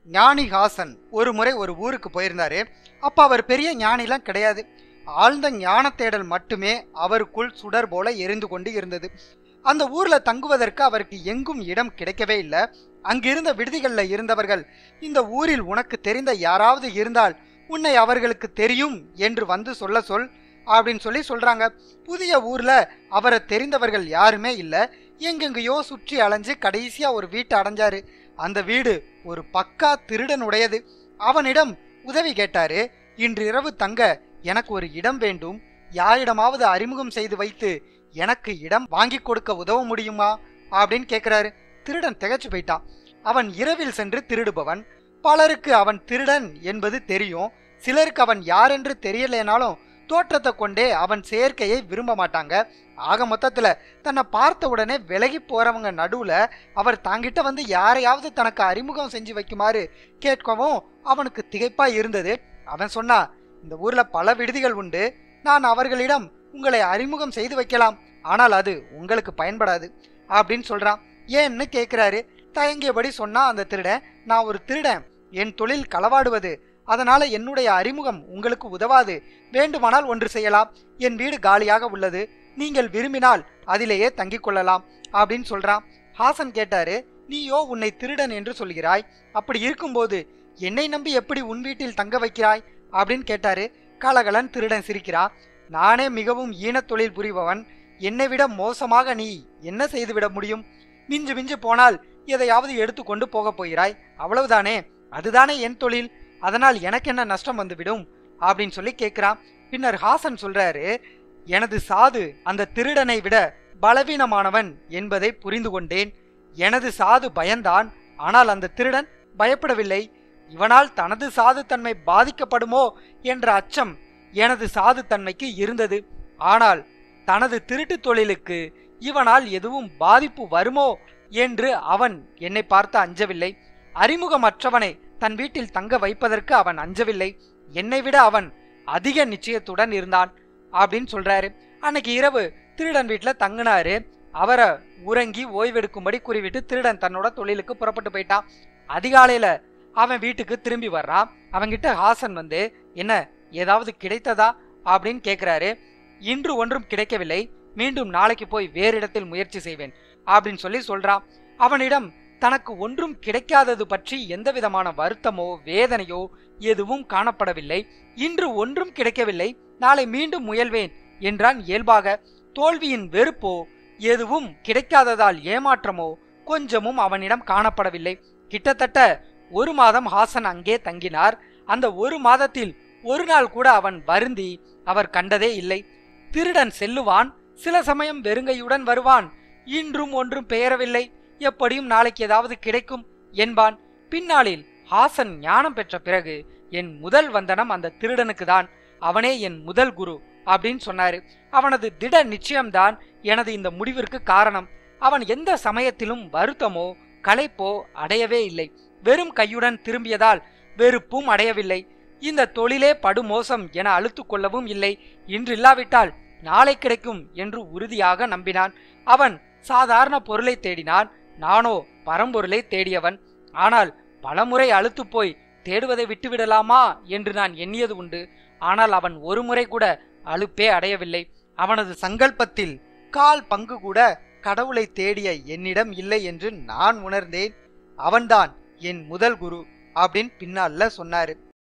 ஞானிஹாசன் ஒரு முறை ஒரு ஊருக்கு போயிருந்தாரு அப்ப அவர் பெரிய ஞானிலாம் கிடையாது ஆழ்ந்த ஞான தேடல் மட்டுமே அவருக்குள் சுடர் போல எரிந்து கொண்டு இருந்தது அந்த ஊர்ல தங்குவதற்கு அவருக்கு எங்கும் இடம் கிடைக்கவே இல்லை அங்கிருந்த விடுதிகள்ல இருந்தவர்கள் இந்த ஊரில் உனக்கு தெரிந்த யாராவது இருந்தால் உன்னை அவர்களுக்கு தெரியும் என்று வந்து சொல்ல சொல் அப்படின்னு சொல்லி சொல்றாங்க புதிய ஊர்ல அவரை தெரிந்தவர்கள் யாருமே இல்லை எங்கெங்கேயோ சுற்றி அலைஞ்சு கடைசியா ஒரு வீட்டை அடைஞ்சாரு அந்த வீடு ஒரு பக்கா திருடனுடையது அவனிடம் உதவி கேட்டாரு இன்று இரவு தங்க எனக்கு ஒரு இடம் வேண்டும் யாரிடமாவது அறிமுகம் செய்து வைத்து எனக்கு இடம் வாங்கி கொடுக்க உதவ முடியுமா அப்படின்னு கேட்கிறாரு திருடன் திகைச்சு போயிட்டான் அவன் இரவில் சென்று திருடுபவன் பலருக்கு அவன் திருடன் என்பது தெரியும் சிலருக்கு அவன் யாரென்று தெரியலேனாலும் தோற்றத்தை கொண்டே அவன் சேர்க்கையை விரும்ப மாட்டாங்க ஆக மொத்தத்துல தன்னை பார்த்த உடனே விலகி போறவங்க நடுவுல அவர் தாங்கிட்ட வந்து யாரையாவது தனக்கு அறிமுகம் செஞ்சு வைக்குமாறு கேட்கவும் அவனுக்கு திகைப்பா இருந்தது அவன் சொன்னா இந்த ஊர்ல பல விடுதிகள் உண்டு நான் அவர்களிடம் உங்களை அறிமுகம் செய்து வைக்கலாம் ஆனால் அது உங்களுக்கு பயன்படாது அப்படின்னு சொல்றான் ஏன்னு கேட்கிறாரு தயங்கியபடி சொன்னா அந்த திருடன் நான் ஒரு திருடன் என் தொழில் களவாடுவது அதனால என்னுடைய அறிமுகம் உங்களுக்கு உதவாது வேண்டுமானால் ஒன்று செய்யலாம் என் வீடு காலியாக உள்ளது நீங்கள் விரும்பினால் அதிலேயே தங்கிக் கொள்ளலாம் அப்படின்னு சொல்றான் ஹாசன் கேட்டாரு நீயோ உன்னை திருடன் என்று சொல்கிறாய் அப்படி இருக்கும்போது என்னை நம்பி எப்படி உன் வீட்டில் தங்க வைக்கிறாய் அப்படின்னு கேட்டாரு கலகலன் திருடன் சிரிக்கிறான் நானே மிகவும் ஈனத் தொழில் புரிபவன் என்னை விட மோசமாக நீ என்ன செய்துவிட முடியும் மிஞ்சு மிஞ்சு போனால் எதையாவது எடுத்துக்கொண்டு போகப் போகிறாய் அவ்வளவுதானே அதுதானே என் தொழில் அதனால் எனக்கு என்ன நஷ்டம் வந்துவிடும் அப்படின்னு சொல்லி கேட்கிறான் பின்னர் ஹாசன் சொல்றாரு எனது சாது அந்த திருடனை விட பலவீனமானவன் என்பதை புரிந்து கொண்டேன் எனது சாது பயந்தான் ஆனால் அந்த திருடன் பயப்படவில்லை இவனால் தனது சாது தன்மை பாதிக்கப்படுமோ என்ற அச்சம் எனது சாது தன்மைக்கு இருந்தது ஆனால் தனது திருட்டு தொழிலுக்கு இவனால் எதுவும் பாதிப்பு வருமோ என்று அவன் என்னை பார்த்து அஞ்சவில்லை அறிமுகமற்றவனை தன் வீட்டில் தங்க வைப்பதற்கு அவன் அஞ்சவில்லை என்னை விட அவன் அதிக நிச்சயத்துடன் இருந்தான் அப்படின்னு சொல்றாரு அன்னைக்கு இரவு திருடன் வீட்டுல தங்கினாரு அவரை உறங்கி ஓய்வெடுக்கும்படி கூறிவிட்டு திருடன் தன்னோட தொழிலுக்கு புறப்பட்டு போயிட்டான் அதிகாலையில அவன் வீட்டுக்கு திரும்பி வர்றான் அவன்கிட்ட ஹாசன் வந்து என்ன ஏதாவது கிடைத்ததா அப்படின்னு கேட்கிறாரு இன்று ஒன்றும் கிடைக்கவில்லை மீண்டும் நாளைக்கு போய் வேறு இடத்தில் முயற்சி செய்வேன் அப்படின்னு சொல்லி சொல்றான் அவனிடம் தனக்கு ஒன்றும் கிடைக்காதது பற்றி எந்த விதமான வருத்தமோ வேதனையோ எதுவும் காணப்படவில்லை இன்று ஒன்றும் கிடைக்கவில்லை நாளை மீண்டும் முயல்வேன் என்றான் இயல்பாக தோல்வியின் வெறுப்போ எதுவும் கிடைக்காததால் ஏமாற்றமோ கொஞ்சமும் அவனிடம் காணப்படவில்லை கிட்டத்தட்ட ஒரு மாதம் ஹாசன் அங்கே தங்கினார் அந்த ஒரு மாதத்தில் ஒரு நாள் கூட அவன் வருந்தி அவர் கண்டதே இல்லை திருடன் செல்லுவான் சில சமயம் வெறுங்கையுடன் வருவான் இன்றும் ஒன்றும் பெயரவில்லை எப்படியும் நாளைக்கு ஏதாவது கிடைக்கும் என்பான் பின்னாளில் ஹாசன் ஞானம் பெற்ற பிறகு என் முதல் வந்தனம் அந்த திருடனுக்கு தான் அவனே என் முதல் குரு அப்படின்னு சொன்னாரு அவனது திட நிச்சயம்தான் எனது இந்த முடிவிற்கு காரணம் அவன் எந்த சமயத்திலும் வருத்தமோ களைப்போ அடையவே இல்லை வெறும் கையுடன் திரும்பியதால் வெறுப்பும் அடையவில்லை இந்த தொழிலே படுமோசம் என அழுத்து கொள்ளவும் இல்லை இன்றில்லாவிட்டால் நாளை கிடைக்கும் என்று உறுதியாக நம்பினான் அவன் சாதாரண பொருளை தேடினான் நானோ பரம்பொருளை தேடியவன் ஆனால் பலமுறை அழுத்து போய் தேடுவதை விட்டுவிடலாமா என்று நான் எண்ணியது உண்டு ஆனால் அவன் ஒரு முறை கூட அலுப்பே அடையவில்லை அவனது சங்கல்பத்தில் கால் பங்கு கூட கடவுளை தேடிய என்னிடம் இல்லை என்று நான் உணர்ந்தேன் அவன்தான் என் முதல் குரு அப்படின்னு பின்னால சொன்னாரு